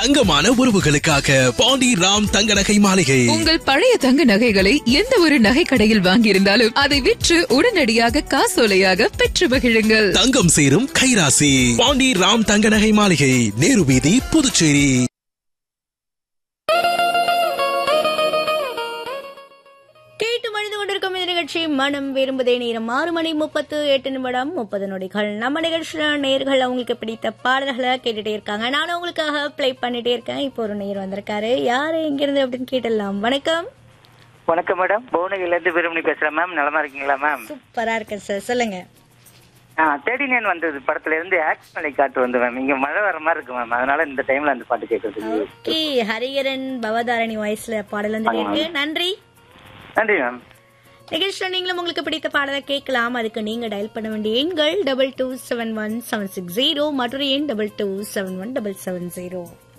தங்கமான உறவுகளுக்காக பாண்டி ராம் தங்க நகை மாளிகை உங்கள் பழைய தங்க நகைகளை எந்த ஒரு நகை கடையில் வாங்கியிருந்தாலும் அதை விற்று உடனடியாக காசோலையாக பெற்று மகிழுங்கள் தங்கம் சேரும் கைராசி பாண்டி ராம் தங்க நகை மாளிகை நேரு வீதி புதுச்சேரி கேட்டு மனித கொண்டிருக்கும் இந்த நிகழ்ச்சி மனம் விரும்புதே நேரம் ஆறு மணி முப்பத்து எட்டு நிமிடம் முப்பது நொடிகள் நம்ம நிகழ்ச்சியில நேர்கள் அவங்களுக்கு பிடித்த பாடல்களை கேட்டுட்டே இருக்காங்க நானும் உங்களுக்காக ப்ளே பண்ணிட்டே இருக்கேன் இப்போ ஒரு நேர் வந்திருக்காரு யாரு எங்கிருந்து அப்படின்னு கேட்டலாம் வணக்கம் வணக்கம் மேடம் புவனகிரில இருந்து வீரமணி பேசுறேன் மேம் நலமா இருக்கீங்களா மேம் சூப்பரா இருக்கேன் சார் சொல்லுங்க ஆ தேடி நேன் வந்தது படத்துல இருந்து ஆக்ட் மலை காட்டு வந்து மேம் இங்க மழை வர மாதிரி இருக்கு மேம் அதனால இந்த டைம்ல அந்த பாட்டு கேட்கறதுக்கு ஓகே ஹரிகரன் பவதாரணி வாய்ஸ்ல பாடல் வந்து கேட்டு நன்றி நன்றி மேம் நிகழ்ச்சியில் நீங்களும் உங்களுக்கு பிடித்த பாடலை கேட்கலாம் அதுக்கு நீங்க டயல் பண்ண வேண்டிய எண்கள் double two seven one seven six zero மற்றொரு எண் double two seven one double seven zero